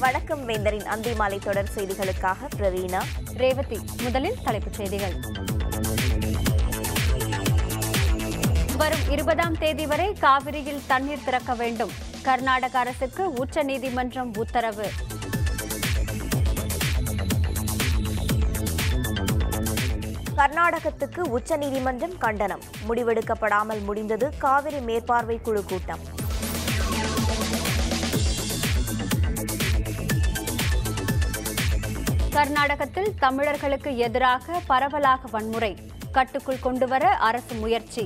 வணக்கம் வேந்தரின் அந்திமாலை தொடர் செய்திகளுக்காக பிரவீனா ரேவதி முதலில் தலைப்புச் செய்திகள் வரும் இருபதாம் தேதி வரை காவிரியில் தண்ணீர் திறக்க வேண்டும் கர்நாடக அரசுக்கு உச்சநீதிமன்றம் உத்தரவு கர்நாடகத்துக்கு உச்சநீதிமன்றம் கண்டனம் முடிவெடுக்கப்படாமல் முடிந்தது காவிரி மேற்பார்வை குழு கூட்டம் கர்நாடகத்தில் தமிழர்களுக்கு எதிராக பரவலாக வன்முறை கட்டுக்குள் கொண்டுவர அரசு முயற்சி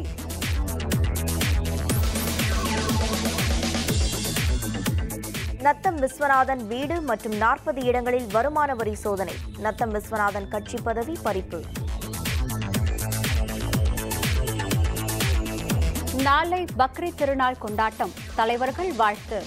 நத்தம் விஸ்வநாதன் வீடு மற்றும் நாற்பது இடங்களில் வருமான வரி சோதனை நத்தம் விஸ்வநாதன் கட்சி பதவி பறிப்பு நாளை பக்ரீத் திருநாள் கொண்டாட்டம் தலைவர்கள் வாழ்த்து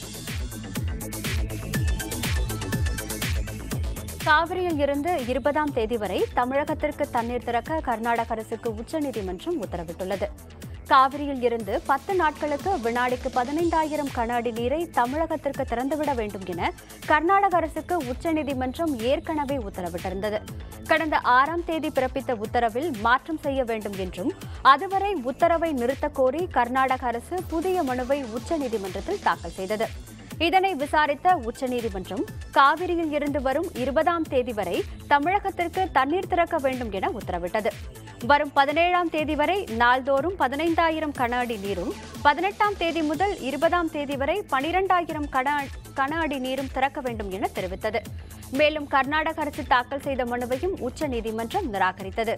காவிரியில் இருந்து இருபதாம் தேதி வரை தமிழகத்திற்கு தண்ணீர் திறக்க கர்நாடக அரசுக்கு உச்சநீதிமன்றம் உத்தரவிட்டுள்ளது காவிரியில் இருந்து பத்து நாட்களுக்கு வினாடிக்கு பதினைந்தாயிரம் கன அடி நீரை தமிழகத்திற்கு திறந்துவிட வேண்டும் என கர்நாடக அரசுக்கு உச்சநீதிமன்றம் ஏற்கனவே உத்தரவிட்டிருந்தது கடந்த ஆறாம் தேதி பிறப்பித்த உத்தரவில் மாற்றம் செய்ய வேண்டும் என்றும் அதுவரை உத்தரவை நிறுத்தக் கோரி கர்நாடக அரசு புதிய மனுவை உச்சநீதிமன்றத்தில் தாக்கல் செய்தது இதனை விசாரித்த உச்சநீதிமன்றம் காவிரியில் இருந்து வரும் இருபதாம் தேதி வரை தமிழகத்திற்கு தண்ணீர் திறக்க வேண்டும் என உத்தரவிட்டது வரும் பதினேழாம் தேதி வரை நாள்தோறும் பதினைந்தாயிரம் கன அடி நீரும் பதினெட்டாம் தேதி முதல் இருபதாம் தேதி வரை பனிரெண்டாயிரம் கன கன அடி நீரும் திறக்க வேண்டும் என தெரிவித்தது மேலும் கர்நாடக அரசு தாக்கல் செய்த மனுவையும் உச்சநீதிமன்றம் நிராகரித்தது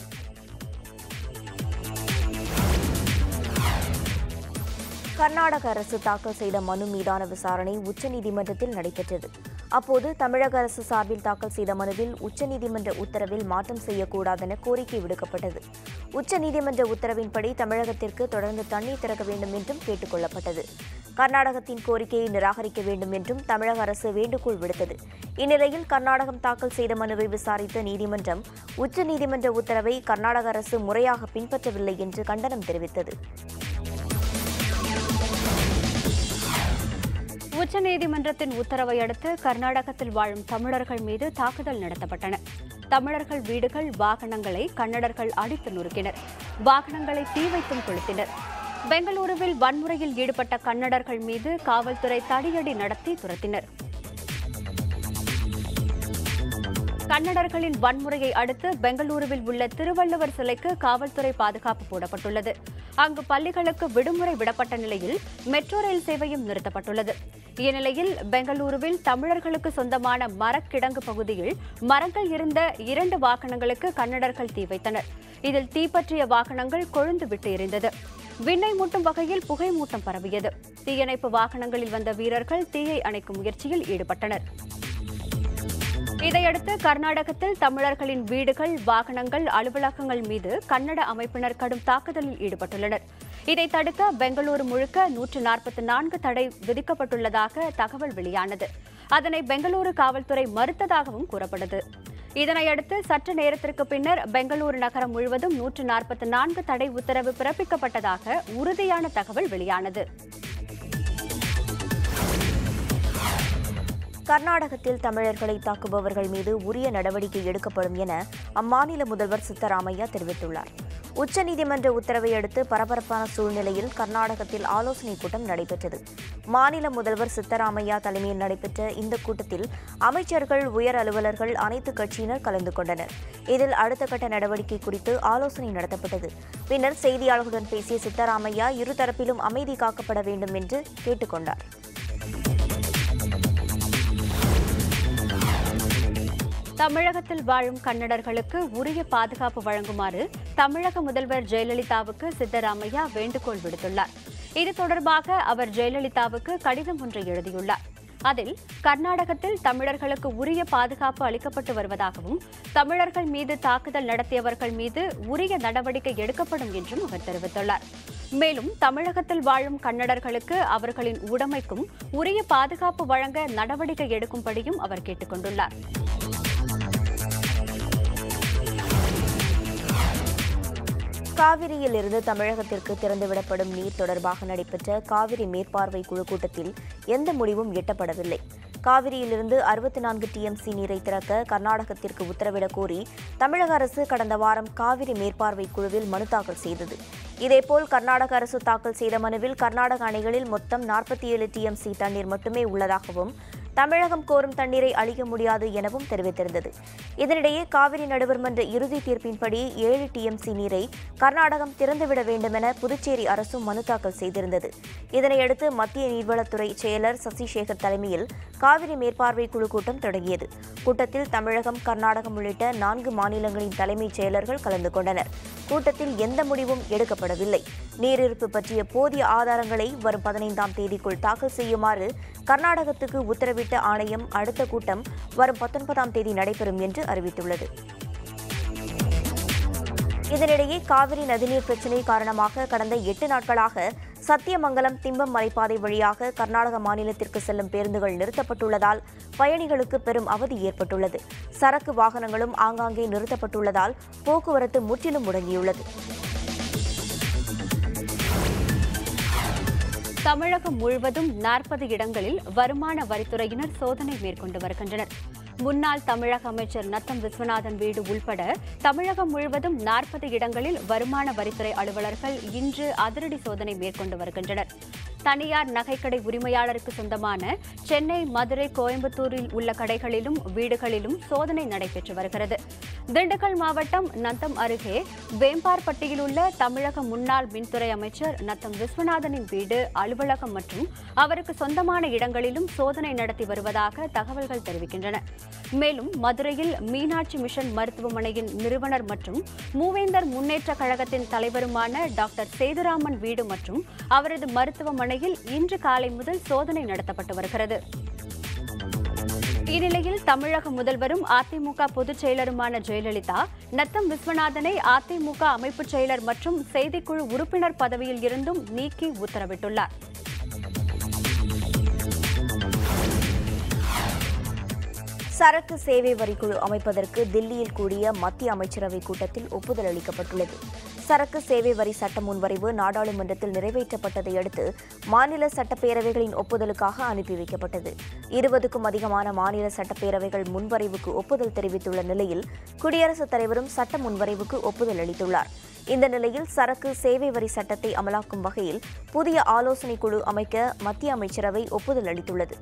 கர்நாடக அரசு தாக்கல் செய்த மனு மீதான விசாரணை உச்சநீதிமன்றத்தில் நடைபெற்றது அப்போது தமிழக அரசு சார்பில் தாக்கல் செய்த மனுவில் உச்சநீதிமன்ற உத்தரவில் மாற்றம் செய்யக்கூடாதென கோரிக்கை விடுக்கப்பட்டது உச்சநீதிமன்ற உத்தரவின்படி தமிழகத்திற்கு தொடர்ந்து தண்ணீர் திறக்க வேண்டும் என்றும் கேட்டுக் கொள்ளப்பட்டது கர்நாடகத்தின் கோரிக்கையை நிராகரிக்க வேண்டும் என்றும் தமிழக அரசு வேண்டுகோள் விடுத்தது இந்நிலையில் கர்நாடகம் தாக்கல் செய்த மனுவை விசாரித்த நீதிமன்றம் உச்சநீதிமன்ற உத்தரவை கர்நாடக அரசு முறையாக பின்பற்றவில்லை என்று கண்டனம் தெரிவித்தது உச்சநீதிமன்றத்தின் உத்தரவை அடுத்து கர்நாடகத்தில் வாழும் தமிழர்கள் மீது தாக்குதல் நடத்தப்பட்டன தமிழர்கள் வீடுகள் வாகனங்களை கன்னடர்கள் அடித்து நொறுக்கினர் வாகனங்களை தீ வைத்தும் கொளுத்தினர் பெங்களூருவில் வன்முறையில் ஈடுபட்ட கன்னடர்கள் மீது காவல்துறை தடியடி நடத்தி துரத்தினர் கன்னடர்களின் வன்முறையை அடுத்து பெங்களூருவில் உள்ள திருவள்ளுவர் சிலைக்கு காவல்துறை பாதுகாப்பு போடப்பட்டுள்ளது அங்கு பள்ளிகளுக்கு விடுமுறை விடப்பட்ட நிலையில் மெட்ரோ ரயில் சேவையும் நிறுத்தப்பட்டுள்ளது இந்நிலையில் பெங்களூருவில் தமிழர்களுக்கு சொந்தமான மரக்கிடங்கு பகுதியில் மரங்கள் இருந்த இரண்டு வாகனங்களுக்கு கன்னடர்கள் தீ வைத்தனர் இதில் தீப்பற்றிய வாகனங்கள் கொழுந்து விட்டு எரிந்தது விண்ணை மூட்டும் வகையில் புகை மூட்டம் பரவியது தீயணைப்பு வாகனங்களில் வந்த வீரர்கள் தீயை அணைக்கும் முயற்சியில் ஈடுபட்டனர் இதையடுத்து கர்நாடகத்தில் தமிழர்களின் வீடுகள் வாகனங்கள் அலுவலகங்கள் மீது கன்னட அமைப்பினர் கடும் தாக்குதலில் ஈடுபட்டுள்ளனர் இதை தடுக்க பெங்களூரு முழுக்க நூற்று நாற்பத்தி நான்கு தடை விதிக்கப்பட்டுள்ளதாக தகவல் வெளியானது அதனை பெங்களூரு காவல்துறை மறுத்ததாகவும் கூறப்பட்டது இதனையடுத்து சற்று நேரத்திற்கு பின்னர் பெங்களூரு நகரம் முழுவதும் நூற்று நாற்பத்தி நான்கு தடை உத்தரவு பிறப்பிக்கப்பட்டதாக உறுதியான தகவல் வெளியானது கர்நாடகத்தில் தமிழர்களை தாக்குபவர்கள் மீது உரிய நடவடிக்கை எடுக்கப்படும் என அம்மாநில முதல்வர் சித்தராமையா தெரிவித்துள்ளார் உச்சநீதிமன்ற உத்தரவை அடுத்து பரபரப்பான சூழ்நிலையில் கர்நாடகத்தில் ஆலோசனை கூட்டம் நடைபெற்றது மாநில முதல்வர் சித்தராமையா தலைமையில் நடைபெற்ற இந்த கூட்டத்தில் அமைச்சர்கள் உயர் அலுவலர்கள் அனைத்து கட்சியினர் கலந்து கொண்டனர் இதில் அடுத்த கட்ட நடவடிக்கை குறித்து ஆலோசனை நடத்தப்பட்டது பின்னர் செய்தியாளர்களுடன் பேசிய சித்தராமையா இருதரப்பிலும் அமைதி காக்கப்பட வேண்டும் என்று கேட்டுக்கொண்டார் தமிழகத்தில் வாழும் கன்னடர்களுக்கு உரிய பாதுகாப்பு வழங்குமாறு தமிழக முதல்வர் ஜெயலலிதாவுக்கு சித்தராமையா வேண்டுகோள் விடுத்துள்ளார் இது தொடர்பாக அவர் ஜெயலலிதாவுக்கு கடிதம் ஒன்றை எழுதியுள்ளார் அதில் கர்நாடகத்தில் தமிழர்களுக்கு உரிய பாதுகாப்பு அளிக்கப்பட்டு வருவதாகவும் தமிழர்கள் மீது தாக்குதல் நடத்தியவர்கள் மீது உரிய நடவடிக்கை எடுக்கப்படும் என்றும் அவர் தெரிவித்துள்ளார் மேலும் தமிழகத்தில் வாழும் கன்னடர்களுக்கு அவர்களின் உடைமைக்கும் உரிய பாதுகாப்பு வழங்க நடவடிக்கை எடுக்கும்படியும் அவர் கேட்டுக் கொண்டுள்ளார் காவிரியில் இருந்து தமிழகத்திற்கு திறந்துவிடப்படும் நீர் தொடர்பாக நடைபெற்ற காவிரி மேற்பார்வை குழு கூட்டத்தில் எந்த முடிவும் எட்டப்படவில்லை காவிரியிலிருந்து அறுபத்தி நான்கு டிஎம்சி நீரை திறக்க கர்நாடகத்திற்கு உத்தரவிடக் கோரி தமிழக அரசு கடந்த வாரம் காவிரி மேற்பார்வை குழுவில் மனு தாக்கல் செய்தது இதேபோல் கர்நாடக அரசு தாக்கல் செய்த மனுவில் கர்நாடக அணைகளில் மொத்தம் நாற்பத்தி ஏழு டிஎம்சி தண்ணீர் மட்டுமே உள்ளதாகவும் தமிழகம் கோரும் தண்ணீரை அளிக்க முடியாது எனவும் தெரிவித்திருந்தது இதனிடையே காவிரி நடுவர்மன்ற இறுதி தீர்ப்பின்படி ஏழு டிஎம்சி நீரை கர்நாடகம் திறந்துவிட வேண்டுமென புதுச்சேரி அரசும் மனு தாக்கல் செய்திருந்தது இதனையடுத்து மத்திய நீர்வளத்துறை செயலர் சசிசேகர் தலைமையில் காவிரி மேற்பார்வை குழு கூட்டம் தொடங்கியது கூட்டத்தில் தமிழகம் கர்நாடகம் உள்ளிட்ட நான்கு மாநிலங்களின் தலைமைச் செயலர்கள் கலந்து கொண்டனர் கூட்டத்தில் எந்த முடிவும் எடுக்கப்படவில்லை நீரிருப்பு பற்றிய போதிய ஆதாரங்களை வரும் பதினைந்தாம் தேதிக்குள் தாக்கல் செய்யுமாறு கர்நாடகத்துக்கு உத்தரவிட்ட ஆணையம் அடுத்த கூட்டம் வரும் பத்தொன்பதாம் தேதி நடைபெறும் என்று அறிவித்துள்ளது இதனிடையே காவிரி நதிநீர் பிரச்சினை காரணமாக கடந்த எட்டு நாட்களாக சத்தியமங்கலம் திம்பம் மலைப்பாதை வழியாக கர்நாடக மாநிலத்திற்கு செல்லும் பேருந்துகள் நிறுத்தப்பட்டுள்ளதால் பயணிகளுக்கு பெரும் அவதி ஏற்பட்டுள்ளது சரக்கு வாகனங்களும் ஆங்காங்கே நிறுத்தப்பட்டுள்ளதால் போக்குவரத்து முற்றிலும் முடங்கியுள்ளது தமிழகம் முழுவதும் நாற்பது இடங்களில் வருமான வரித்துறையினர் சோதனை மேற்கொண்டு வருகின்றனர் முன்னாள் தமிழக அமைச்சர் நத்தம் விஸ்வநாதன் வீடு உள்பட தமிழகம் முழுவதும் நாற்பது இடங்களில் வருமான வரித்துறை அலுவலர்கள் இன்று அதிரடி சோதனை மேற்கொண்டு வருகின்றனர் தனியார் நகைக்கடை உரிமையாளருக்கு சொந்தமான சென்னை மதுரை கோயம்புத்தூரில் உள்ள கடைகளிலும் வீடுகளிலும் சோதனை நடைபெற்று வருகிறது திண்டுக்கல் மாவட்டம் நத்தம் அருகே வேம்பார்பட்டியில் உள்ள தமிழக முன்னாள் மின்துறை அமைச்சர் நத்தம் விஸ்வநாதனின் வீடு அலுவலகம் மற்றும் அவருக்கு சொந்தமான இடங்களிலும் சோதனை நடத்தி வருவதாக தகவல்கள் தெரிவிக்கின்றன மேலும் மதுரையில் மீனாட்சி மிஷன் மருத்துவமனையின் நிறுவனர் மற்றும் மூவேந்தர் முன்னேற்ற கழகத்தின் தலைவருமான டாக்டர் சேதுராமன் வீடு மற்றும் அவரது மருத்துவமனையில் இன்று காலை முதல் சோதனை நடத்தப்பட்டு வருகிறது இந்நிலையில் தமிழக முதல்வரும் அதிமுக பொதுச் செயலருமான ஜெயலலிதா நத்தம் விஸ்வநாதனை அதிமுக அமைப்புச் செயலர் மற்றும் செய்திக்குழு உறுப்பினர் பதவியில் இருந்தும் நீக்கி உத்தரவிட்டுள்ளார் சரக்கு சேவை வரிக்குழு அமைப்பதற்கு தில்லியில் கூடிய மத்திய அமைச்சரவை கூட்டத்தில் ஒப்புதல் அளிக்கப்பட்டுள்ளது சரக்கு சேவை வரி சட்ட முன்வரைவு நாடாளுமன்றத்தில் நிறைவேற்றப்பட்டதை அடுத்து மாநில சட்டப்பேரவைகளின் ஒப்புதலுக்காக அனுப்பி வைக்கப்பட்டது இருபதுக்கும் அதிகமான மாநில சட்டப்பேரவைகள் முன்வரைவுக்கு ஒப்புதல் தெரிவித்துள்ள நிலையில் குடியரசுத் தலைவரும் சட்ட முன்வரைவுக்கு ஒப்புதல் அளித்துள்ளார் இந்த நிலையில் சரக்கு சேவை வரி சட்டத்தை அமலாக்கும் வகையில் புதிய ஆலோசனைக் குழு அமைக்க மத்திய அமைச்சரவை ஒப்புதல் அளித்துள்ளது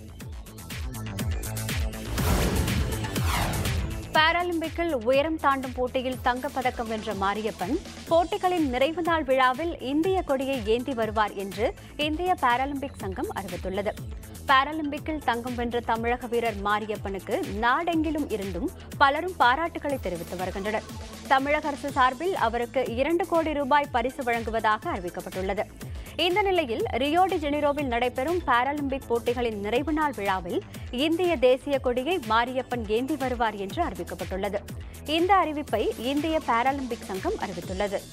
பாராலிம்பிக்கில் உயரம் தாண்டும் போட்டியில் தங்கப்பதக்கம் வென்ற மாரியப்பன் போட்டிகளின் நிறைவு நாள் விழாவில் இந்திய கொடியை ஏந்தி வருவார் என்று இந்திய பாராலிம்பிக் சங்கம் அறிவித்துள்ளது பாராலிம்பிக்கில் தங்கம் வென்ற தமிழக வீரர் மாரியப்பனுக்கு நாடெங்கிலும் இருந்தும் பலரும் பாராட்டுகளை தெரிவித்து வருகின்றனர் தமிழக அரசு சார்பில் அவருக்கு இரண்டு கோடி ரூபாய் பரிசு வழங்குவதாக அறிவிக்கப்பட்டுள்ளது இந்த நிலையில் ரியோ டி ஜெனிரோவில் நடைபெறும் பாராலிம்பிக் போட்டிகளின் நிறைவு நாள் விழாவில் இந்திய தேசிய கொடியை மாரியப்பன் ஏந்தி வருவார் என்று அறிவிக்கப்பட்டுள்ளது இந்த அறிவிப்பை இந்திய பாராலிம்பிக் சங்கம் அறிவித்துள்ளது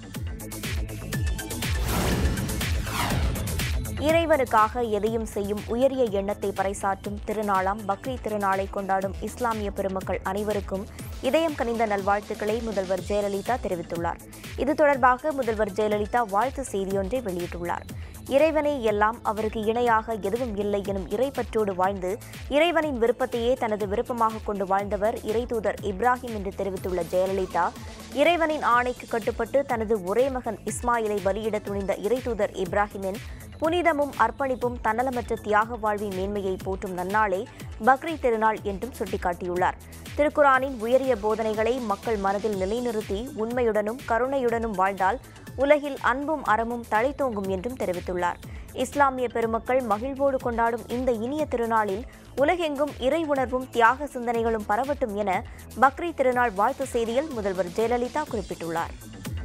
இறைவனுக்காக எதையும் செய்யும் உயரிய எண்ணத்தை பறைசாற்றும் திருநாளாம் பக்ரீத் திருநாளை கொண்டாடும் இஸ்லாமிய பெருமக்கள் அனைவருக்கும் இதயம் கனிந்த நல்வாழ்த்துக்களை முதல்வர் ஜெயலலிதா தெரிவித்துள்ளார் இது தொடர்பாக முதல்வர் ஜெயலலிதா வாழ்த்து செய்தியொன்றை வெளியிட்டுள்ளார் இறைவனே எல்லாம் அவருக்கு இணையாக எதுவும் இல்லை எனும் இறைப்பற்றோடு வாழ்ந்து இறைவனின் விருப்பத்தையே தனது விருப்பமாக கொண்டு வாழ்ந்தவர் இறைதூதர் இப்ராஹிம் என்று தெரிவித்துள்ள ஜெயலலிதா இறைவனின் ஆணைக்கு கட்டுப்பட்டு தனது ஒரே மகன் இஸ்மாயிலை பலியிட துணிந்த இறைதூதர் இப்ராஹிமின் புனிதமும் அர்ப்பணிப்பும் தன்னலமற்ற தியாக வாழ்வின் மேன்மையை போற்றும் நன்னாளே பக்ரீத் திருநாள் என்றும் சுட்டிக்காட்டியுள்ளார் திருக்குரானின் உயரிய போதனைகளை மக்கள் மனதில் நிலைநிறுத்தி உண்மையுடனும் கருணையுடனும் வாழ்ந்தால் உலகில் அன்பும் அறமும் தழைத்தோங்கும் என்றும் தெரிவித்துள்ளார் இஸ்லாமிய பெருமக்கள் மகிழ்வோடு கொண்டாடும் இந்த இனிய திருநாளில் உலகெங்கும் இறை உணர்வும் தியாக சிந்தனைகளும் பரவட்டும் என பக்ரீத் திருநாள் வாழ்த்து செய்தியில் முதல்வர் ஜெயலலிதா குறிப்பிட்டுள்ளார்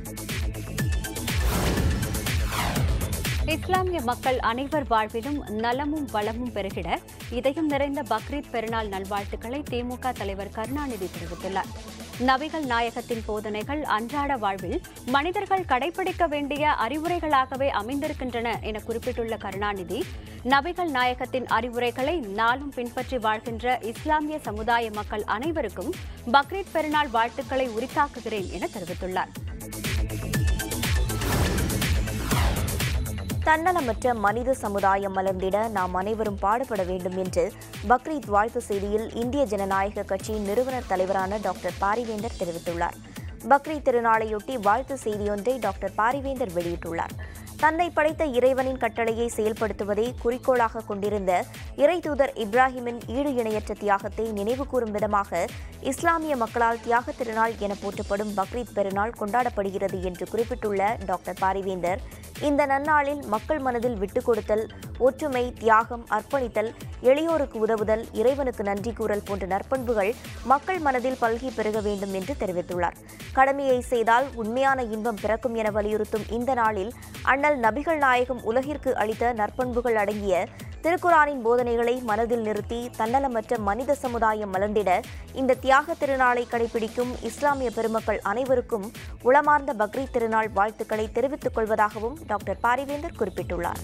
இஸ்லாமிய மக்கள் அனைவர் வாழ்விலும் நலமும் வளமும் பெருகிட இதயம் நிறைந்த பக்ரீத் பெருநாள் நல்வாழ்த்துக்களை திமுக தலைவர் கருணாநிதி தெரிவித்துள்ளார் நபிகள் நாயகத்தின் போதனைகள் அன்றாட வாழ்வில் மனிதர்கள் கடைபிடிக்க வேண்டிய அறிவுரைகளாகவே அமைந்திருக்கின்றன என குறிப்பிட்டுள்ள கருணாநிதி நபிகள் நாயகத்தின் அறிவுரைகளை நாளும் பின்பற்றி வாழ்கின்ற இஸ்லாமிய சமுதாய மக்கள் அனைவருக்கும் பக்ரீத் பெருநாள் வாழ்த்துக்களை உரித்தாக்குகிறேன் என தெரிவித்துள்ளார் தன்னலமற்ற மனித சமுதாயம் மலர்ந்திட நாம் அனைவரும் பாடுபட வேண்டும் என்று பக்ரீத் வாழ்த்து செய்தியில் இந்திய ஜனநாயக கட்சியின் நிறுவனர் தலைவரான டாக்டர் பாரிவேந்தர் தெரிவித்துள்ளார் பக்ரீத் திருநாளையொட்டி வாழ்த்து செய்தியொன்றை டாக்டர் பாரிவேந்தர் வெளியிட்டுள்ளார் தன்னை படைத்த இறைவனின் கட்டளையை செயல்படுத்துவதை குறிக்கோளாக கொண்டிருந்த இறை தூதர் இப்ராஹிமின் ஈடு இணையற்ற தியாகத்தை நினைவுகூரும் விதமாக இஸ்லாமிய மக்களால் தியாக திருநாள் என போற்றப்படும் பக்ரீத் பெருநாள் கொண்டாடப்படுகிறது என்று குறிப்பிட்டுள்ள டாக்டர் பாரிவேந்தர் இந்த நன்னாளில் மக்கள் மனதில் விட்டுக் கொடுத்தல் ஒற்றுமை தியாகம் அர்ப்பணித்தல் எளியோருக்கு உதவுதல் இறைவனுக்கு நன்றி கூறல் போன்ற நற்பண்புகள் மக்கள் மனதில் பல்கி பெருக வேண்டும் என்று தெரிவித்துள்ளார் கடமையை செய்தால் உண்மையான இன்பம் பிறக்கும் என வலியுறுத்தும் இந்த நாளில் அண்ணல் நபிகள் நாயகம் உலகிற்கு அளித்த நற்பண்புகள் அடங்கிய திருக்குரானின் போதனைகளை மனதில் நிறுத்தி தன்னலமற்ற மனித சமுதாயம் மலர்ந்திட இந்த தியாக திருநாளை கடைபிடிக்கும் இஸ்லாமிய பெருமக்கள் அனைவருக்கும் உளமார்ந்த பக்ரீத் திருநாள் வாழ்த்துக்களை தெரிவித்துக் கொள்வதாகவும் டாக்டர் பாரிவேந்தர் குறிப்பிட்டுள்ளார்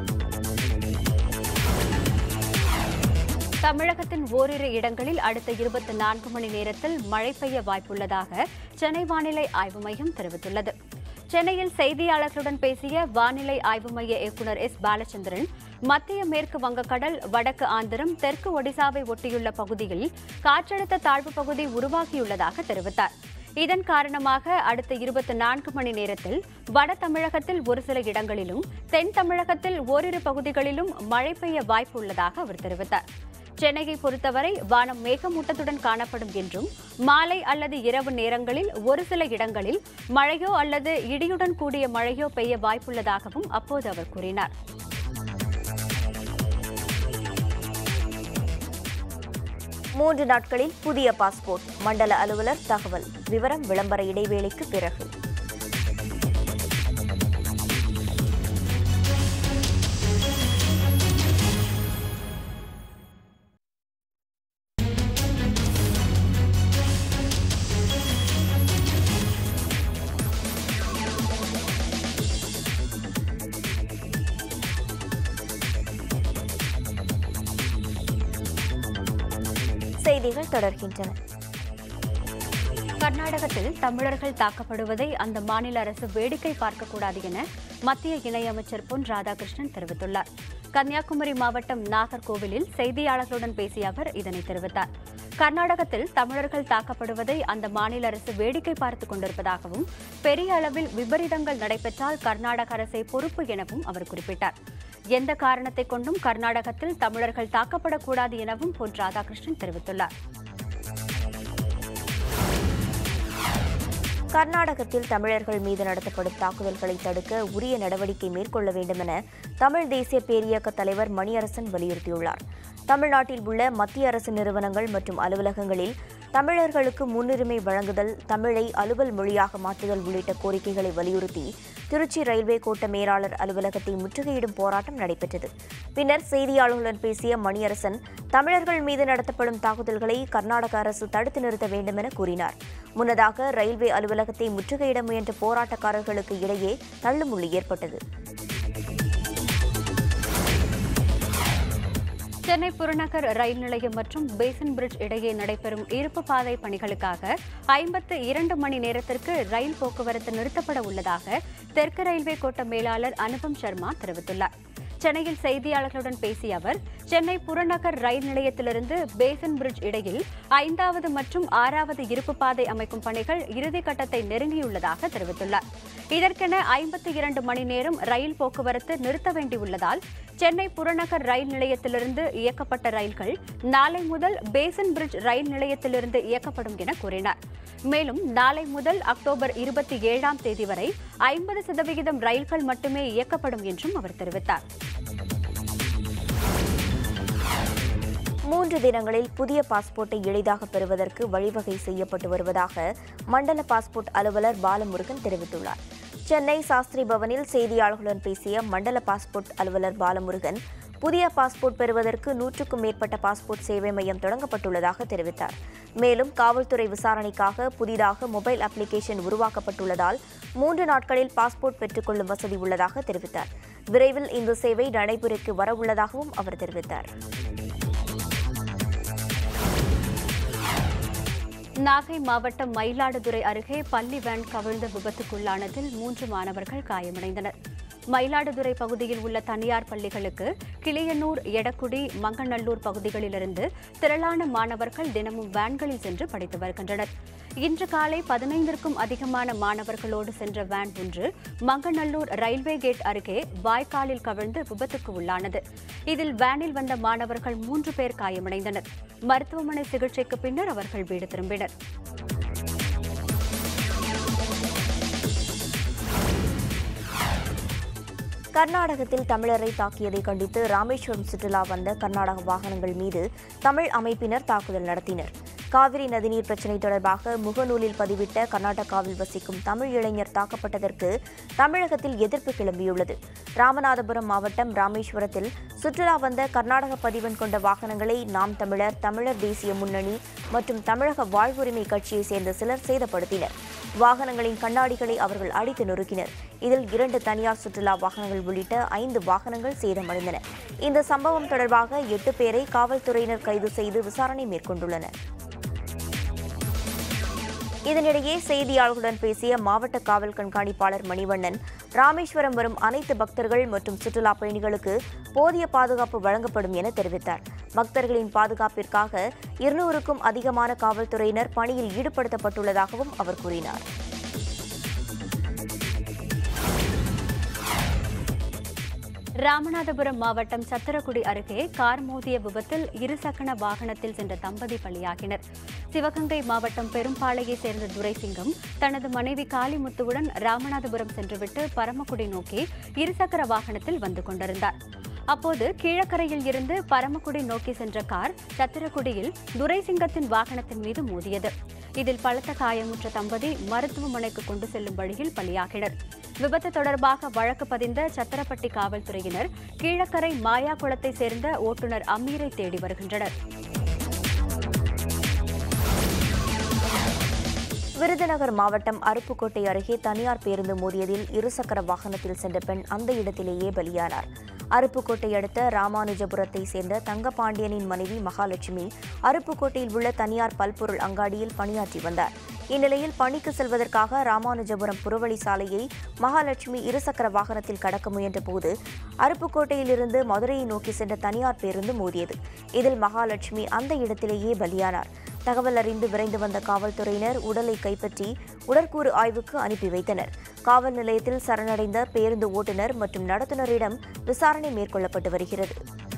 தமிழகத்தின் ஓரிரு இடங்களில் அடுத்த இருபத்தி நான்கு மணி நேரத்தில் மழை பெய்ய வாய்ப்புள்ளதாக சென்னை வானிலை ஆய்வு மையம் தெரிவித்துள்ளது சென்னையில் செய்தியாளர்களுடன் பேசிய வானிலை ஆய்வு மைய இயக்குநர் எஸ் பாலச்சந்திரன் மத்திய மேற்கு வங்கக்கடல் வடக்கு ஆந்திரம் தெற்கு ஒடிசாவை ஒட்டியுள்ள பகுதியில் காற்றழுத்த தாழ்வு பகுதி உருவாகியுள்ளதாக தெரிவித்தார் இதன் காரணமாக அடுத்த இருபத்தி நான்கு மணி நேரத்தில் வட தமிழகத்தில் ஒரு சில இடங்களிலும் தென் தமிழகத்தில் ஓரிரு பகுதிகளிலும் மழை பெய்ய வாய்ப்பு உள்ளதாக அவர் தெரிவித்தார் சென்னையை பொறுத்தவரை வானம் மேகமூட்டத்துடன் காணப்படும் என்றும் மாலை அல்லது இரவு நேரங்களில் ஒரு சில இடங்களில் மழையோ அல்லது இடியுடன் கூடிய மழையோ பெய்ய வாய்ப்புள்ளதாகவும் அப்போது அவர் கூறினார் மூன்று நாட்களில் புதிய பாஸ்போர்ட் மண்டல அலுவலர் தகவல் விவரம் விளம்பர இடைவேளைக்கு பிறகு செய்திகள் தொடர்கின்றன கர்நாடகத்தில் தமிழர்கள் தாக்கப்படுவதை அந்த மாநில அரசு வேடிக்கை பார்க்கக்கூடாது என மத்திய இணையமைச்சர் பொன் ராதாகிருஷ்ணன் தெரிவித்துள்ளார் கன்னியாகுமரி மாவட்டம் நாகர்கோவிலில் செய்தியாளர்களுடன் பேசிய அவர் இதனை தெரிவித்தார் கர்நாடகத்தில் தமிழர்கள் தாக்கப்படுவதை அந்த மாநில அரசு வேடிக்கை பார்த்துக் கொண்டிருப்பதாகவும் பெரிய அளவில் விபரீதங்கள் நடைபெற்றால் கர்நாடக அரசை பொறுப்பு எனவும் அவர் குறிப்பிட்டார் எந்த காரணத்தை கொண்டும் கர்நாடகத்தில் தமிழர்கள் தாக்கப்படக்கூடாது எனவும் பொன் ராதாகிருஷ்ணன் தெரிவித்துள்ளார் கர்நாடகத்தில் தமிழர்கள் மீது நடத்தப்படும் தாக்குதல்களை தடுக்க உரிய நடவடிக்கை மேற்கொள்ள வேண்டும் என தமிழ் தேசிய பேரியக்க தலைவர் மணியரசன் வலியுறுத்தியுள்ளார் தமிழ்நாட்டில் உள்ள மத்திய அரசு நிறுவனங்கள் மற்றும் அலுவலகங்களில் தமிழர்களுக்கு முன்னுரிமை வழங்குதல் தமிழை அலுவல் மொழியாக மாற்றுதல் உள்ளிட்ட கோரிக்கைகளை வலியுறுத்தி திருச்சி ரயில்வே கோட்ட மேலாளர் அலுவலகத்தை முற்றுகையிடும் போராட்டம் நடைபெற்றது பின்னர் செய்தியாளர்களுடன் பேசிய மணியரசன் தமிழர்கள் மீது நடத்தப்படும் தாக்குதல்களை கர்நாடக அரசு தடுத்து நிறுத்த வேண்டும் என கூறினார் முன்னதாக ரயில்வே அலுவலகத்தை முற்றுகையிட முயன்ற போராட்டக்காரர்களுக்கு இடையே தள்ளுமுள்ளு ஏற்பட்டது சென்னை புறநகர் ரயில் நிலையம் மற்றும் பேசன் பிரிட்ஜ் இடையே நடைபெறும் இருப்பு பாதை பணிகளுக்காக ஐம்பத்து இரண்டு மணி நேரத்திற்கு ரயில் போக்குவரத்து நிறுத்தப்பட உள்ளதாக தெற்கு ரயில்வே கோட்ட மேலாளர் அனுபம் சர்மா தெரிவித்துள்ளார் சென்னையில் செய்தியாளர்களுடன் பேசிய அவர் சென்னை புறநகர் ரயில் நிலையத்திலிருந்து பேசன் பிரிட்ஜ் இடையில் ஐந்தாவது மற்றும் ஆறாவது இருப்பு பாதை அமைக்கும் பணிகள் இறுதி கட்டத்தை நெருங்கியுள்ளதாக தெரிவித்துள்ளார் இதற்கென ஐம்பத்தி இரண்டு மணி நேரம் ரயில் போக்குவரத்து நிறுத்த வேண்டியுள்ளதால் சென்னை புறநகர் ரயில் நிலையத்திலிருந்து இயக்கப்பட்ட ரயில்கள் நாளை முதல் பேசன் பிரிட்ஜ் ரயில் நிலையத்திலிருந்து இயக்கப்படும் என கூறினார் மேலும் நாளை முதல் அக்டோபர் இருபத்தி ஏழாம் தேதி வரை ஐம்பது சதவிகிதம் ரயில்கள் மட்டுமே இயக்கப்படும் என்றும் அவர் தெரிவித்தார் மூன்று தினங்களில் புதிய பாஸ்போர்ட்டை எளிதாக பெறுவதற்கு வழிவகை செய்யப்பட்டு வருவதாக மண்டல பாஸ்போர்ட் அலுவலர் பாலமுருகன் தெரிவித்துள்ளார் சென்னை சாஸ்திரி பவனில் செய்தியாளர்களுடன் பேசிய மண்டல பாஸ்போர்ட் அலுவலர் பாலமுருகன் புதிய பாஸ்போர்ட் பெறுவதற்கு நூற்றுக்கும் மேற்பட்ட பாஸ்போர்ட் சேவை மையம் தொடங்கப்பட்டுள்ளதாக தெரிவித்தார் மேலும் காவல்துறை விசாரணைக்காக புதிதாக மொபைல் அப்ளிகேஷன் உருவாக்கப்பட்டுள்ளதால் மூன்று நாட்களில் பாஸ்போர்ட் பெற்றுக்கொள்ளும் வசதி உள்ளதாக தெரிவித்தார் விரைவில் இந்த சேவை நடைமுறைக்கு வரவுள்ளதாகவும் அவர் தெரிவித்தார் நாகை மாவட்டம் மயிலாடுதுறை அருகே பள்ளி வேன் கவிழ்ந்த விபத்துக்குள்ளானதில் மூன்று மாணவர்கள் காயமடைந்தனர் மயிலாடுதுறை பகுதியில் உள்ள தனியார் பள்ளிகளுக்கு கிளியனூர் எடக்குடி மங்கநல்லூர் பகுதிகளிலிருந்து திரளான மாணவர்கள் தினமும் வேன்களில் சென்று படித்து வருகின்றனர் இன்று காலை பதினைந்திற்கும் அதிகமான மாணவர்களோடு சென்ற வேன் ஒன்று மங்கநல்லூர் ரயில்வே கேட் அருகே வாய்க்காலில் கவிழ்ந்து விபத்துக்கு உள்ளானது இதில் வேனில் வந்த மாணவர்கள் மூன்று பேர் காயமடைந்தனர் மருத்துவமனை சிகிச்சைக்கு பின்னர் அவர்கள் வீடு திரும்பினர் கர்நாடகத்தில் தமிழரை தாக்கியதை கண்டித்து ராமேஸ்வரம் சுற்றுலா வந்த கர்நாடக வாகனங்கள் மீது தமிழ் அமைப்பினர் தாக்குதல் நடத்தினர் காவிரி நதிநீர் பிரச்சினை தொடர்பாக முகநூலில் பதிவிட்ட கர்நாடகாவில் வசிக்கும் தமிழ் இளைஞர் தாக்கப்பட்டதற்கு தமிழகத்தில் எதிர்ப்பு கிளம்பியுள்ளது ராமநாதபுரம் மாவட்டம் ராமேஸ்வரத்தில் சுற்றுலா வந்த கர்நாடக பதிவெண் கொண்ட வாகனங்களை நாம் தமிழர் தமிழர் தேசிய முன்னணி மற்றும் தமிழக வாழ்வுரிமை கட்சியை சேர்ந்த சிலர் சேதப்படுத்தினர் வாகனங்களின் கண்ணாடிகளை அவர்கள் அடித்து நொறுக்கினர் இதில் இரண்டு தனியார் சுற்றுலா வாகனங்கள் உள்ளிட்ட ஐந்து வாகனங்கள் சேதமடைந்தன இந்த சம்பவம் தொடர்பாக எட்டு பேரை காவல்துறையினர் கைது செய்து விசாரணை மேற்கொண்டுள்ளனர் இதனிடையே செய்தியாளர்களுடன் பேசிய மாவட்ட காவல் கண்காணிப்பாளர் மணிவண்ணன் ராமேஸ்வரம் வரும் அனைத்து பக்தர்கள் மற்றும் சுற்றுலா பயணிகளுக்கு போதிய பாதுகாப்பு வழங்கப்படும் என தெரிவித்தார் பக்தர்களின் பாதுகாப்பிற்காக இருநூறுக்கும் அதிகமான காவல்துறையினர் பணியில் ஈடுபடுத்தப்பட்டுள்ளதாகவும் அவர் கூறினார் ராமநாதபுரம் மாவட்டம் சத்திரக்குடி அருகே கார் மோதிய விபத்தில் இருசக்கர வாகனத்தில் சென்ற தம்பதி பலியாகினர் சிவகங்கை மாவட்டம் பெரும்பாளையை சேர்ந்த துரைசிங்கம் தனது மனைவி காளிமுத்துவுடன் ராமநாதபுரம் சென்றுவிட்டு பரமக்குடி நோக்கி இருசக்கர வாகனத்தில் வந்து கொண்டிருந்தார் அப்போது கீழக்கரையில் இருந்து பரமக்குடி நோக்கி சென்ற கார் சத்திரக்குடியில் துரைசிங்கத்தின் வாகனத்தின் மீது மோதியது இதில் பலத்த காயமுற்ற தம்பதி மருத்துவமனைக்கு கொண்டு செல்லும் வழியில் பலியாகினர் விபத்து தொடர்பாக வழக்கு பதிந்த சத்திரப்பட்டி காவல்துறையினர் கீழக்கரை மாயா குளத்தை சேர்ந்த ஓட்டுநர் அமீரை தேடி வருகின்றனர் விருதுநகர் மாவட்டம் அருப்புக்கோட்டை அருகே தனியார் பேருந்து மோதியதில் இருசக்கர வாகனத்தில் சென்ற பெண் அந்த இடத்திலேயே பலியானார் அருப்புக்கோட்டை அடுத்த ராமானுஜபுரத்தை சேர்ந்த தங்கபாண்டியனின் மனைவி மகாலட்சுமி அருப்புக்கோட்டையில் உள்ள தனியார் பல்பொருள் அங்காடியில் பணியாற்றி வந்தார் இந்நிலையில் பணிக்கு செல்வதற்காக ராமானுஜபுரம் புறவழி சாலையை மகாலட்சுமி இருசக்கர வாகனத்தில் கடக்க முயன்றபோது அருப்புக்கோட்டையிலிருந்து மதுரையை நோக்கி சென்ற தனியார் பேருந்து மோதியது இதில் மகாலட்சுமி அந்த இடத்திலேயே பலியானார் தகவல் அறிந்து விரைந்து வந்த காவல்துறையினர் உடலை கைப்பற்றி உடற்கூறு ஆய்வுக்கு அனுப்பி வைத்தனர் காவல் நிலையத்தில் சரணடைந்த பேருந்து ஓட்டுநர் மற்றும் நடத்துனரிடம் விசாரணை மேற்கொள்ளப்பட்டு வருகிறது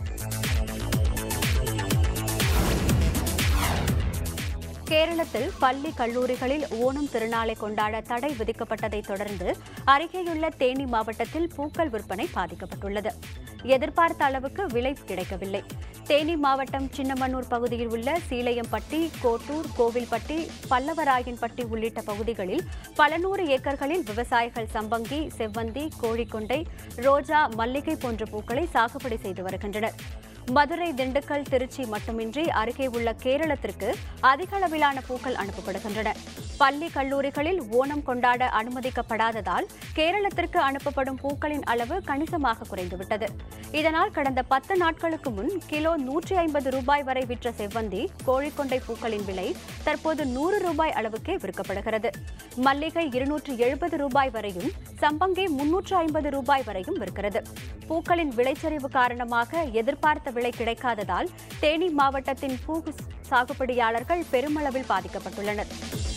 கேரளத்தில் பள்ளி கல்லூரிகளில் ஓணம் திருநாளை கொண்டாட தடை விதிக்கப்பட்டதைத் தொடர்ந்து அருகேயுள்ள தேனி மாவட்டத்தில் பூக்கள் விற்பனை பாதிக்கப்பட்டுள்ளது எதிர்பார்த்த அளவுக்கு விலை கிடைக்கவில்லை தேனி மாவட்டம் சின்னமனூர் பகுதியில் உள்ள சீலையம்பட்டி கோட்டூர் கோவில்பட்டி பல்லவராயன்பட்டி உள்ளிட்ட பகுதிகளில் பல நூறு ஏக்கர்களில் விவசாயிகள் சம்பங்கி செவ்வந்தி கோழிக்கொண்டை ரோஜா மல்லிகை போன்ற பூக்களை சாகுபடி செய்து வருகின்றனர் மதுரை திண்டுக்கல் திருச்சி மட்டுமின்றி அருகே உள்ள கேரளத்திற்கு அதிக அளவிலான பூக்கள் அனுப்பப்படுகின்றன பள்ளி கல்லூரிகளில் ஓணம் கொண்டாட அனுமதிக்கப்படாததால் கேரளத்திற்கு அனுப்பப்படும் பூக்களின் அளவு கணிசமாக குறைந்துவிட்டது இதனால் கடந்த பத்து நாட்களுக்கு முன் கிலோ நூற்றி ஐம்பது ரூபாய் வரை விற்ற செவ்வந்தி கோழிக்கொண்டை பூக்களின் விலை தற்போது நூறு ரூபாய் அளவுக்கே விற்கப்படுகிறது மல்லிகை இருநூற்று எழுபது ரூபாய் வரையும் சம்பங்கி முன்னூற்று ஐம்பது ரூபாய் வரையும் விற்கிறது பூக்களின் விளைச்சரிவு காரணமாக எதிர்பார்த்த விலை கிடைக்காததால் தேனி மாவட்டத்தின் பூ சாகுபடியாளர்கள் பெருமளவில் பாதிக்கப்பட்டுள்ளனர்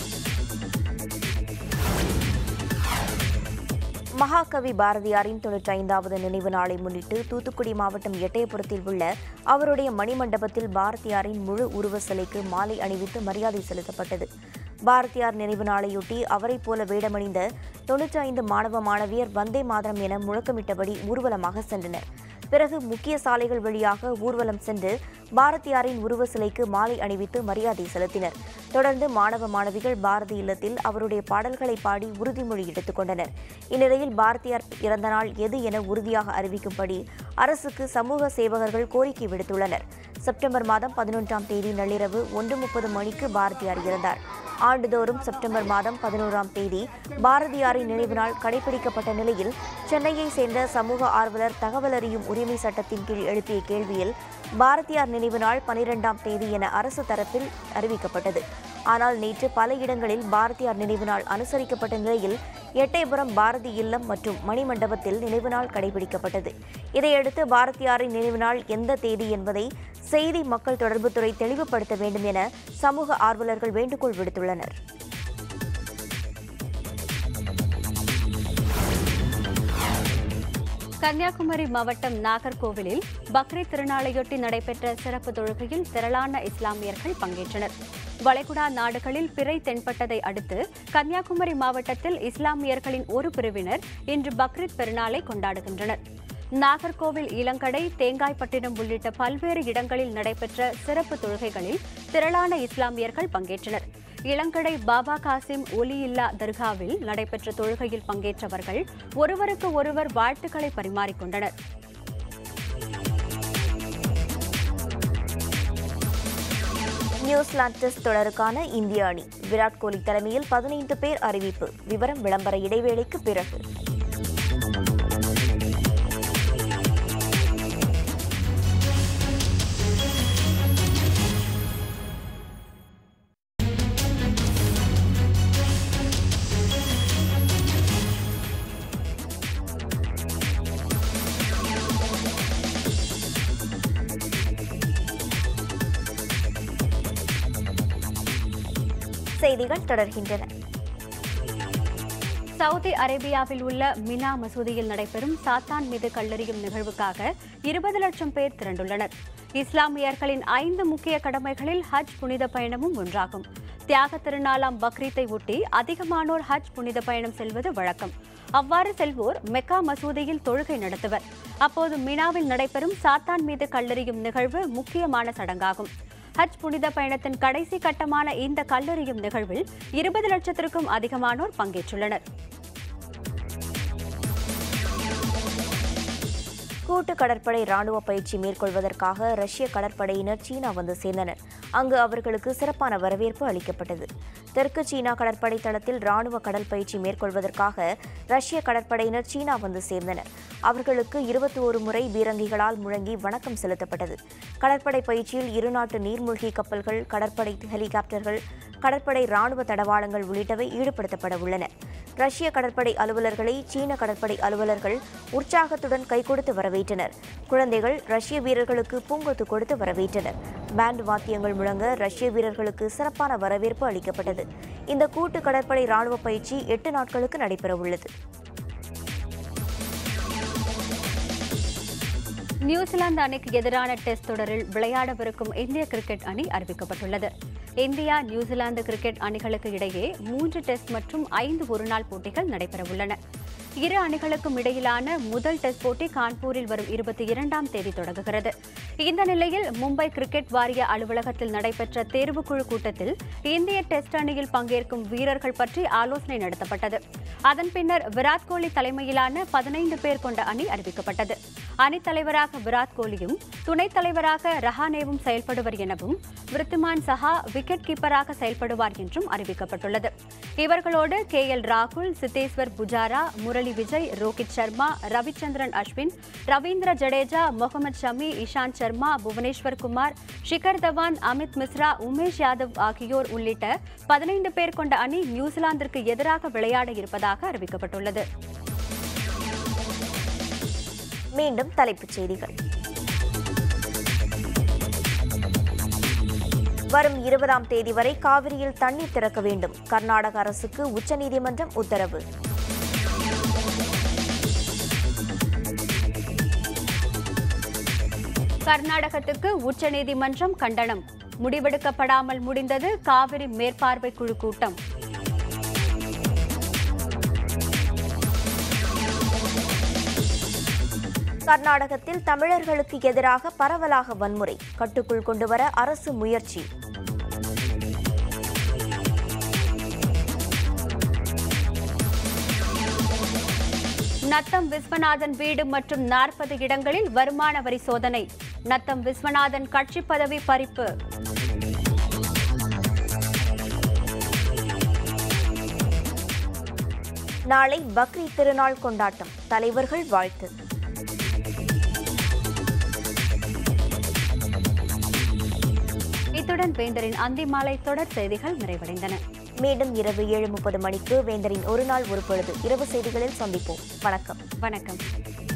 மகாகவி பாரதியாரின் தொன்னூற்றி ஐந்தாவது நினைவு நாளை முன்னிட்டு தூத்துக்குடி மாவட்டம் எட்டயபுரத்தில் உள்ள அவருடைய மணிமண்டபத்தில் பாரதியாரின் முழு உருவ சிலைக்கு மாலை அணிவித்து மரியாதை செலுத்தப்பட்டது பாரதியார் நினைவு நாளையொட்டி அவரைப் போல வேடமணிந்த தொன்னூற்றி ஐந்து மாணவ மாணவியர் வந்தே மாதரம் என முழக்கமிட்டபடி ஊர்வலமாக சென்றனர் பிறகு முக்கிய சாலைகள் வழியாக ஊர்வலம் சென்று பாரதியாரின் உருவ சிலைக்கு மாலை அணிவித்து மரியாதை செலுத்தினர் தொடர்ந்து மாணவ மாணவிகள் பாரதி இல்லத்தில் அவருடைய பாடல்களை பாடி உறுதிமொழி எடுத்துக் கொண்டனர் இந்நிலையில் பாரதியார் இறந்த நாள் எது என உறுதியாக அறிவிக்கும்படி அரசுக்கு சமூக சேவகர்கள் கோரிக்கை விடுத்துள்ளனர் செப்டம்பர் மாதம் பதினொன்றாம் தேதி நள்ளிரவு ஒன்று முப்பது மணிக்கு பாரதியார் இறந்தார் ஆண்டுதோறும் செப்டம்பர் மாதம் பதினோராம் தேதி பாரதியாரின் நினைவு நாள் கடைபிடிக்கப்பட்ட நிலையில் சென்னையை சேர்ந்த சமூக ஆர்வலர் தகவல் அறியும் உரிமை சட்டத்தின் கீழ் எழுப்பிய கேள்வியில் பாரதியார் நினைவு நாள் பனிரெண்டாம் தேதி என அரசு தரப்பில் அறிவிக்கப்பட்டது ஆனால் நேற்று பல இடங்களில் பாரதியார் நினைவு நாள் அனுசரிக்கப்பட்ட நிலையில் எட்டயபுரம் பாரதி இல்லம் மற்றும் மணிமண்டபத்தில் நினைவு நாள் கடைபிடிக்கப்பட்டது இதையடுத்து பாரதியாரின் நினைவு நாள் எந்த தேதி என்பதை செய்தி மக்கள் தொடர்புத்துறை தெளிவுபடுத்த வேண்டும் என சமூக ஆர்வலர்கள் வேண்டுகோள் விடுத்துள்ளனர் கன்னியாகுமரி மாவட்டம் நாகர்கோவிலில் பக்ரீத் திருநாளையொட்டி நடைபெற்ற சிறப்பு தொழுகையில் திரளான இஸ்லாமியர்கள் பங்கேற்றனர் வளைகுடா நாடுகளில் பிறை தென்பட்டதை அடுத்து கன்னியாகுமரி மாவட்டத்தில் இஸ்லாமியர்களின் ஒரு பிரிவினர் இன்று பக்ரீத் பெருநாளை கொண்டாடுகின்றனர் நாகர்கோவில் இளங்கடை தேங்காய்பட்டினம் உள்ளிட்ட பல்வேறு இடங்களில் நடைபெற்ற சிறப்பு தொழுகைகளில் திரளான இஸ்லாமியர்கள் பங்கேற்றனர் இளங்கடை பாபா காசிம் ஒலியில்லா தர்காவில் நடைபெற்ற தொழுகையில் பங்கேற்றவர்கள் ஒருவருக்கு ஒருவர் வாழ்த்துக்களை பரிமாறிக்கொண்டனர் நியூசிலாந்து டெஸ்ட் தொடருக்கான இந்திய அணி விராட் கோலி தலைமையில் பதினைந்து பேர் அறிவிப்பு விவரம் விளம்பர இடைவேளைக்கு பிறகு செய்திகள் தொடர்கின்றன சவுதி அரேபியாவில் உள்ள மினா மசூதியில் நடைபெறும் சாத்தான் மீது கல்லெறியும் நிகழ்வுக்காக இருபது லட்சம் பேர் திரண்டுள்ளனர் இஸ்லாமியர்களின் ஐந்து முக்கிய கடமைகளில் ஹஜ் புனித பயணமும் ஒன்றாகும் தியாக திருநாளாம் பக்ரீத்தை ஒட்டி அதிகமானோர் ஹஜ் புனித பயணம் செல்வது வழக்கம் அவ்வாறு செல்வோர் மெக்கா மசூதியில் தொழுகை நடத்துவர் அப்போது மினாவில் நடைபெறும் சாத்தான் மீது கல்லெறியும் நிகழ்வு முக்கியமான சடங்காகும் ஹஜ் புனித பயணத்தின் கடைசி கட்டமான இந்த கல்லெறியும் நிகழ்வில் இருபது லட்சத்திற்கும் அதிகமானோர் பங்கேற்றுள்ளனர் கூட்டு கடற்படை ராணுவ பயிற்சி மேற்கொள்வதற்காக ரஷ்ய கடற்படையினர் சீனா வந்து சேர்ந்தனர் அங்கு அவர்களுக்கு சிறப்பான வரவேற்பு அளிக்கப்பட்டது தெற்கு சீனா கடற்படை தளத்தில் ராணுவ கடல் பயிற்சி மேற்கொள்வதற்காக ரஷ்ய கடற்படையினர் சீனா வந்து சேர்ந்தனர் அவர்களுக்கு இருபத்தி ஒரு முறை பீரங்கிகளால் முழங்கி வணக்கம் செலுத்தப்பட்டது கடற்படை பயிற்சியில் இருநாட்டு நீர்மூழ்கி கப்பல்கள் கடற்படை ஹெலிகாப்டர்கள் கடற்படை ராணுவ தடவாளங்கள் உள்ளிட்டவை ஈடுபடுத்தப்பட உள்ளன ரஷ்ய கடற்படை அலுவலர்களை சீன கடற்படை அலுவலர்கள் உற்சாகத்துடன் கைகொடுத்து வரவேற்றனர் குழந்தைகள் ரஷ்ய வீரர்களுக்கு பூங்கொத்து கொடுத்து வரவேற்றனர் பேண்ட் வாத்தியங்கள் முழங்க ரஷ்ய வீரர்களுக்கு சிறப்பான வரவேற்பு அளிக்கப்பட்டது இந்த கூட்டு கடற்படை ராணுவ பயிற்சி எட்டு நாட்களுக்கு நடைபெறவுள்ளது நியூசிலாந்து அணிக்கு எதிரான டெஸ்ட் தொடரில் விளையாடவிருக்கும் இந்திய கிரிக்கெட் அணி அறிவிக்கப்பட்டுள்ளது இந்தியா நியூசிலாந்து கிரிக்கெட் அணிகளுக்கு இடையே மூன்று டெஸ்ட் மற்றும் ஐந்து ஒருநாள் போட்டிகள் நடைபெறவுள்ளன இரு அணிகளுக்கும் இடையிலான முதல் டெஸ்ட் போட்டி கான்பூரில் வரும் இருபத்தி இரண்டாம் தேதி தொடங்குகிறது இந்த நிலையில் மும்பை கிரிக்கெட் வாரிய அலுவலகத்தில் நடைபெற்ற தேர்வுக்குழு கூட்டத்தில் இந்திய டெஸ்ட் அணியில் பங்கேற்கும் வீரர்கள் பற்றி ஆலோசனை நடத்தப்பட்டது அதன் பின்னர் விராட் கோலி தலைமையிலான பதினைந்து பேர் கொண்ட அணி அறிவிக்கப்பட்டது அணித் தலைவராக விராட் கோலியும் துணைத் தலைவராக ரஹானேவும் செயல்படுவர் எனவும் விருத்திமான் சஹா விக்கெட் கீப்பராக செயல்படுவார் என்றும் அறிவிக்கப்பட்டுள்ளது இவர்களோடு கே எல் ராகுல் சித்தேஸ்வர் புஜாரா முரளி விஜய் ரோஹித் சர்மா ரவிச்சந்திரன் அஸ்வின் ரவீந்திர ஜடேஜா முகமது ஷமி இஷாந்த் சர்மா புவனேஸ்வர் குமார் ஷிகர் தவான் அமித் மிஸ்ரா உமேஷ் யாதவ் ஆகியோர் உள்ளிட்ட பதினைந்து பேர் கொண்ட அணி நியூசிலாந்திற்கு எதிராக விளையாட இருப்பதாக அறிவிக்கப்பட்டுள்ளது மீண்டும் தலைப்புச் செய்திகள் வரும் இருபதாம் தேதி வரை காவிரியில் தண்ணீர் திறக்க வேண்டும் கர்நாடக அரசுக்கு உச்சநீதிமன்றம் உத்தரவு கர்நாடகத்துக்கு உச்சநீதிமன்றம் கண்டனம் முடிவெடுக்கப்படாமல் முடிந்தது காவிரி மேற்பார்வை குழு கூட்டம் கர்நாடகத்தில் தமிழர்களுக்கு எதிராக பரவலாக வன்முறை கட்டுக்குள் கொண்டுவர அரசு முயற்சி நத்தம் விஸ்வநாதன் வீடு மற்றும் நாற்பது இடங்களில் வருமான வரி சோதனை நத்தம் விஸ்வநாதன் கட்சி பதவி பறிப்பு நாளை பக்ரீத் திருநாள் கொண்டாட்டம் தலைவர்கள் வாழ்த்து இத்துடன் இதனுடன் வேந்தரின் அந்திமாலை தொடர் செய்திகள் நிறைவடைந்தன மீண்டும் இரவு ஏழு முப்பது மணிக்கு வேந்தரின் ஒரு நாள் ஒரு பொழுது இரவு செய்திகளில் சந்திப்போம் வணக்கம் வணக்கம்